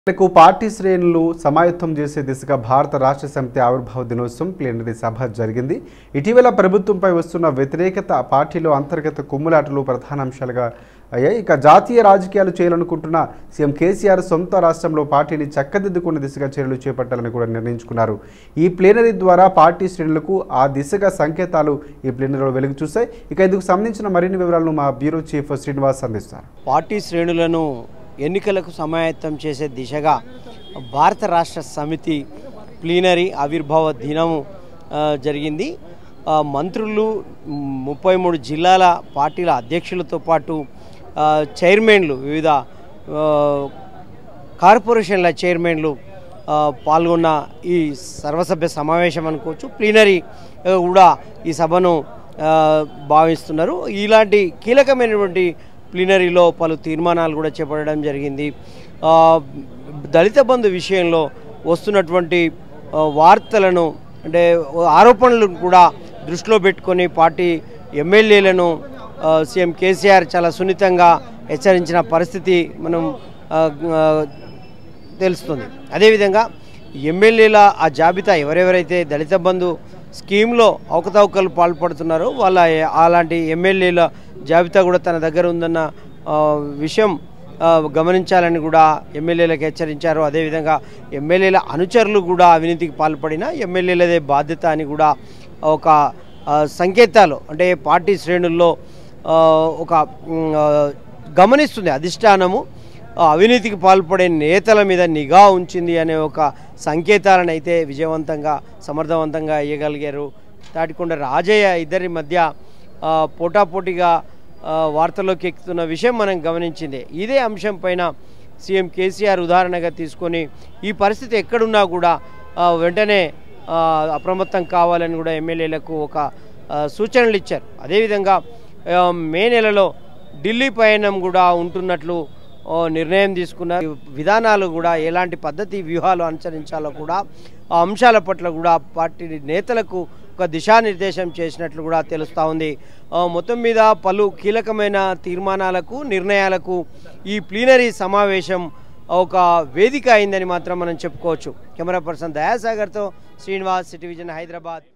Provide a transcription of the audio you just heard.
కు పార్టీ శ్రేణులు సమాయత్తం చేసే దిశగా భారత రాష్ట్ర సమితి ఆవిర్భావ దినోత్సవం ప్లీనరీ సభ జరిగింది ఇటీవల ప్రభుత్వంపై వస్తున్న వ్యతిరేకత పార్టీలో అంతర్గత కుమ్ములాటలు ప్రధాన అంశాలుగా అయ్యాయి ఇక జాతీయ రాజకీయాలు చేయాలనుకుంటున్న సీఎం కేసీఆర్ సొంత రాష్ట్రంలో పార్టీని చక్కదిద్దుకునే దిశగా చర్యలు చేపట్టాలని కూడా నిర్ణయించుకున్నారు ఈ ప్లీనరీ ద్వారా పార్టీ శ్రేణులకు ఆ దిశగా సంకేతాలు ఈ ప్లీనరీలో వెలుగు చూశాయి ఇక ఇందుకు సంబంధించిన మరిన్ని వివరాలను మా బ్యూరో చీఫ్ శ్రీనివాస్ అందిస్తారు పార్టీ శ్రేణులను ఎన్నికలకు సమాయత్తం చేసే దిశగా భారత రాష్ట్ర సమితి ప్లీనరీ ఆవిర్భావ దినము ఆ, జరిగింది ఆ, మంత్రులు మ్, ముప్పై మూడు జిల్లాల పార్టీల అధ్యక్షులతో పాటు ఆ, చైర్మన్లు వివిధ ఆ, కార్పొరేషన్ల చైర్మన్లు ఆ, పాల్గొన్న ఈ సర్వసభ్య సమావేశం అనుకోవచ్చు ప్లీనరీ ఆ, కూడా ఈ సభను ఆ, భావిస్తున్నారు ఇలాంటి కీలకమైనటువంటి ప్లీనరీలో పలు తీర్మానాలు కూడా చేపట్టడం జరిగింది ఆ, దళిత బంధు విషయంలో వస్తున్నటువంటి ఆ, వార్తలను అంటే ఆరోపణలు కూడా దృష్టిలో పెట్టుకొని పార్టీ ఎమ్మెల్యేలను ఆ, సీఎం కేసీఆర్ చాలా సున్నితంగా హెచ్చరించిన పరిస్థితి మనం ఆ, ఆ, తెలుస్తుంది అదేవిధంగా ఎమ్మెల్యేల ఆ జాబితా ఎవరెవరైతే దళిత బంధు స్కీమ్లో అవకతవకలు పాల్పడుతున్నారో వాళ్ళ అలాంటి ఎమ్మెల్యేల జాబితా కూడా తన దగ్గర ఉందన్న ఆ, విషయం ఆ, గమనించాలని కూడా ఎమ్మెల్యేలకు హెచ్చరించారు అదేవిధంగా ఎమ్మెల్యేల అనుచరులు కూడా అవినీతికి పాల్పడిన ఎమ్మెల్యేలదే బాధ్యత అని కూడా ఒక ఆ, సంకేతాలు అంటే పార్టీ శ్రేణుల్లో ఆ, ఒక ఉమ్, ఆ, గమనిస్తుంది అధిష్టానము ఆ, అవినీతికి పాల్పడే నేతల మీద నిఘా ఉంచింది అనే ఒక సంకేతాలను అయితే విజయవంతంగా సమర్థవంతంగా ఇవ్వగలిగారు తాటికొండ రాజయ్య ఇద్దరి మధ్య ఆ, పోటాపోటీగా ఆ, వార్తల్లోకి ఎక్కుతున్న విషయం మనం గమనించిందే ఇదే అంశం పైన సీఎం కేసీఆర్ ఉదాహరణగా తీసుకొని ఈ పరిస్థితి ఎక్కడున్నా కూడా ఆ, వెంటనే ఆ, అప్రమత్తం కావాలని కూడా ఎమ్మెల్యేలకు ఒక ఆ, సూచనలు ఇచ్చారు అదేవిధంగా ఆ, మే నెలలో ఢిల్లీ పయనం కూడా ఉంటున్నట్లు ఓ నిర్ణయం తీసుకున్నారు విధానాలు కూడా ఎలాంటి పద్ధతి వ్యూహాలు అనుసరించాలో కూడా ఆ అంశాల పట్ల కూడా పార్టీ నేతలకు ఒక దిశానిర్దేశం చేసినట్లు కూడా తెలుస్తూ ఉంది ఆ, మొత్తం మీద పలు కీలకమైన తీర్మానాలకు నిర్ణయాలకు ఈ ప్లీనరీ సమావేశం ఒక వేదిక అయిందని మాత్రం మనం చెప్పుకోవచ్చు కెమెరా పర్సన్ దయాసాగర్తో శ్రీనివాస్ సిటీ విజన్ హైదరాబాద్